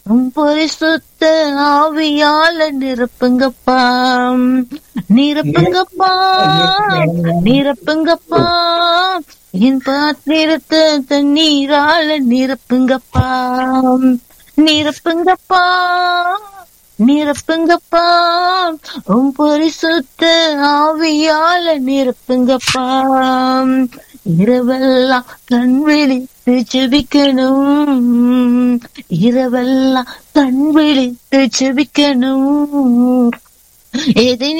உம் பரிசுத்த ஆவியால நிரப்புங்கப்பா நிரப்புங்கப்பா நிரப்புங்கப்பா என் பாத்திரத்தை தண்ணீரால நிரப்புங்கப்பா நிரப்புங்கப்பா நிரப்புங்கப்பா உம் பரிசுத்த ஆவியால நிரப்புங்கப்பா இரவெல்லாம் கண் விழித்து செபிக்கணும் இரவெல்லாம் கண் விழித்து செபிக்கணும் எதை